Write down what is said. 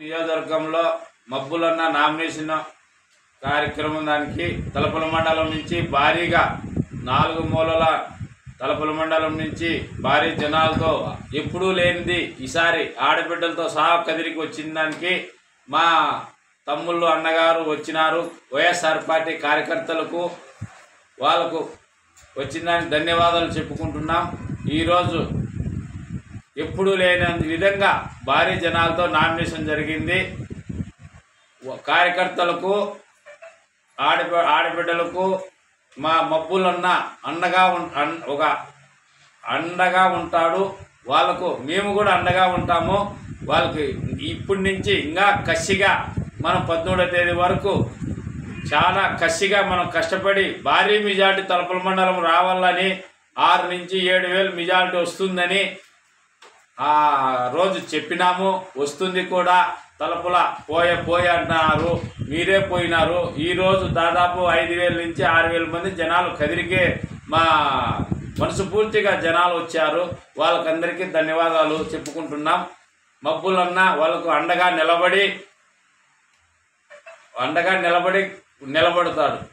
నియోజకవర్గంలో మబ్బులన్న నామినేషన్ కార్యక్రమం దానికి తలపల మండలం నుంచి భారీగా నాలుగు మూలల తలపల మండలం నుంచి భారీ జనాలతో ఎప్పుడూ లేనిది ఈసారి ఆడబిడ్డలతో సహా కదిరికి వచ్చిన దానికి మా తమ్ముళ్ళు అన్నగారు వచ్చినారు వైఎస్ఆర్ పార్టీ కార్యకర్తలకు వాళ్ళకు వచ్చిన దానికి ధన్యవాదాలు చెప్పుకుంటున్నాం ఈరోజు ఎప్పుడూ లేని విధంగా భారీ జనాలతో నామినేషన్ జరిగింది వ- కార్యకర్తలకు ఆడబి ఆడబిడ్డలకు మా మబ్బులన్న అండగా ఉం అన్- ఒక అండగా ఉంటాడు వాళ్ళకు మేము కూడా అండగా ఉంటాము వాళ్ళకి ఇప్పటి నుంచి ఇంకా కసిగా మనం పద్మూడో తేదీ వరకు చాలా కసిగా మనం కష్టపడి భారీ మెజార్టీ తలుపుల మండలం రావాలని ఆరు నుంచి ఏడు వేలు మెజార్టీ వస్తుందని ఆ రోజు చెప్పినాము వస్తుంది కూడా తలుపుల పోయే పోయే అంటున్నారు మీరే పోయినారు ఈ రోజు దాదాపు ఐదు వేల నుంచి ఆరు వేల మంది జనాలు కదిరికే మా మనసు పూర్తిగా జనాలు వచ్చారు వాళ్ళకందరికీ ధన్యవాదాలు చెప్పుకుంటున్నాం మబ్బులన్న వాళ్ళకు అండగా నిలబడి అండగా నిలబడి నిలబడతాడు